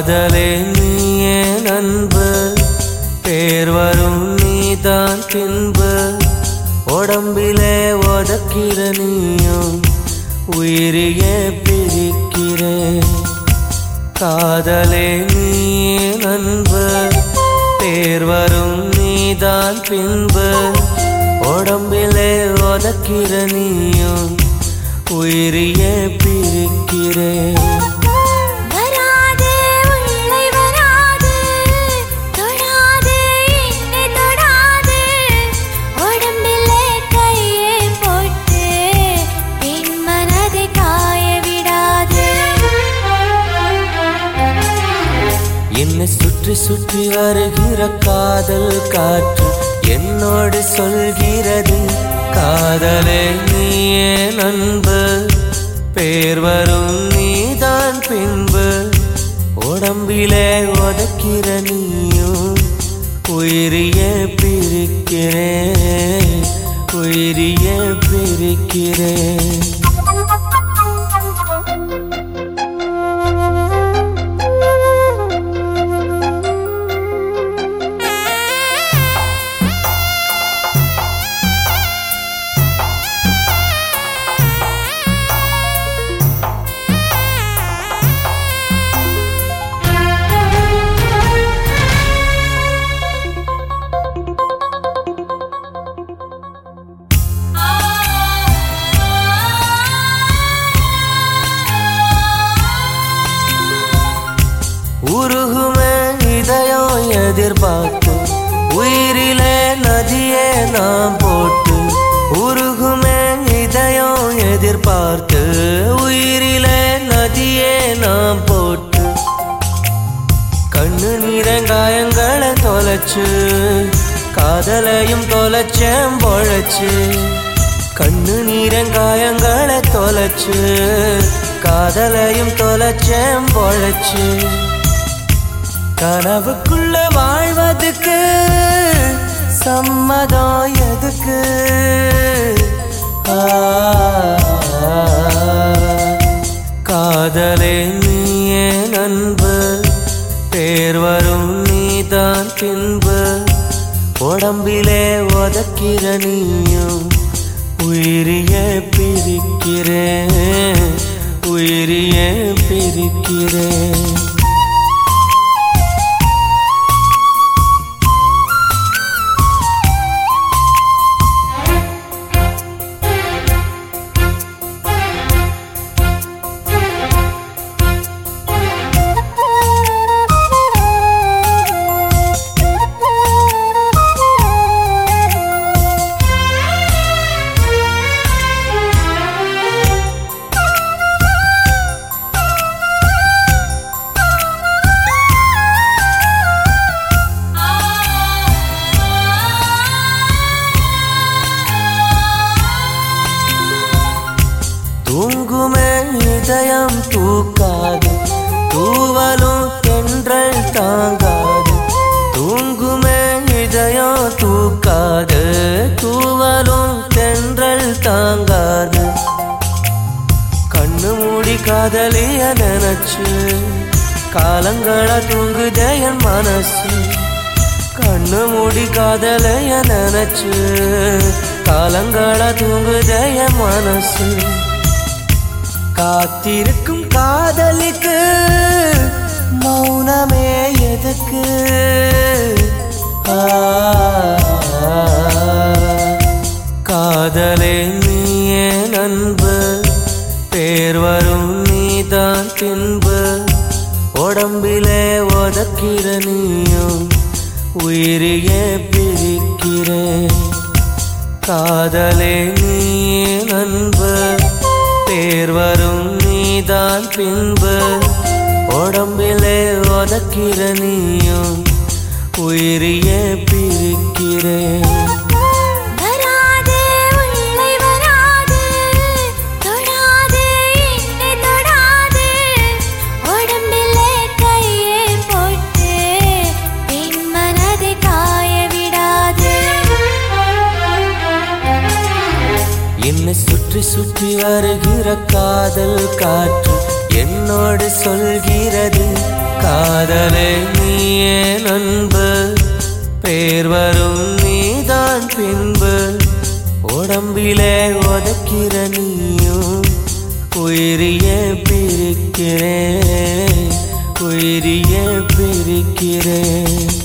காதலே நீயே நண்பு பேர் வரும் நீதான் பின்பு உடம்பிலே உதக்கிற நீயும் உயிரியே பிரிக்கிறேன் காதலே நீயே நண்பு பேர் வரும் நீதான் பின்பு உடம்பிலே உதக்கிற நீயும் உயிரியே பிரிக்கிறேன் வராதே உள்ளே வராதே தொடாதே என்னை தொடாதே உடம்பிலே கையை போட்டு என் மனதை காய விடாதே என்னை சுற்றி சுற்றி வருகிற காதல் காற்று என்னோடு சொல்கிறது காதலே நீயே நண்பு பேர் வரும் நீதான் பின்பு உடம்பிலே உதக்கிற நீயும் உயிரியே பிரிக்கிறேன் உயிரியே பிரிக்கிறேன் உருகுமே இதயம் எதிர்பார்த்து உயிரிலே நதியே நாம் போட்டு உருகுமே இதயம் எதிர்பார்த்து உயிரிலே நதியே நாம் போட்டு கண்ணு நீரங்காயங்களை தொலைச்சு காதலையும் தொலைச்சேன் பொழைச்சு கண்ணு நீரங்காயங்களை தொலைச்சு காதலையும் தொலைச்சேன் பொழைச்சு கனவுக்குள்ள வாழ்வதுக்கு சம்மதம் எதுக்கு ஆ, காதலே நீயே நண்பு பேர் வரும் நீதான் பின்பு உடம்பிலே உதக்கிற நீயும் உயிரியே பிரிக்கிறேன் உயிரியே பிரிக்கிறேன் தூங்குமே இதயம் தூக்காது தூவலும் தென்றல் தாங்காது தூங்குமே இதயம் தூக்காது தூவலும் தென்றல் தாங்காது கண்ணு மூடி காதலிய நினைச்சு காலங்களா தூங்குதே என் மனசு கண்ணு மூடி காதலைய நினைச்சு காலங்களா தூங்குதே என் மனசு காத்திருக்கும் காதலிக்கு மௌனமே எதுக்கு ஆ, காதலே நீயே நண்பு பேர் வரும் நீதான் பின்பு உடம்பிலே உதக்கிற நீயும் உயிரியே பிரிக்கிறேன் காதலே நீயே நண்பு பேர் வரும் நீதான் பின்பு உடம்பிலே உதக்கிற நீயும் உயிரியே பிரிக்கிறேன் வராதே உள்ளே வராதே தொடாதே என்னை தொடாதே உடம்பிலே கையை போட்டு என் மனதை காய விடாதே என்னை சுற்றி சுற்றி வருகிற காதல் காற்று என்னோடு சொல்கிறது காதலே நீயே நண்பு பேர் வரும் நீதான் பின்பு உடம்பிலே உதைக்கிற நீயும் உயிரிய பிரிக்கிறேன் உயிரிய பிரிக்கிறேன்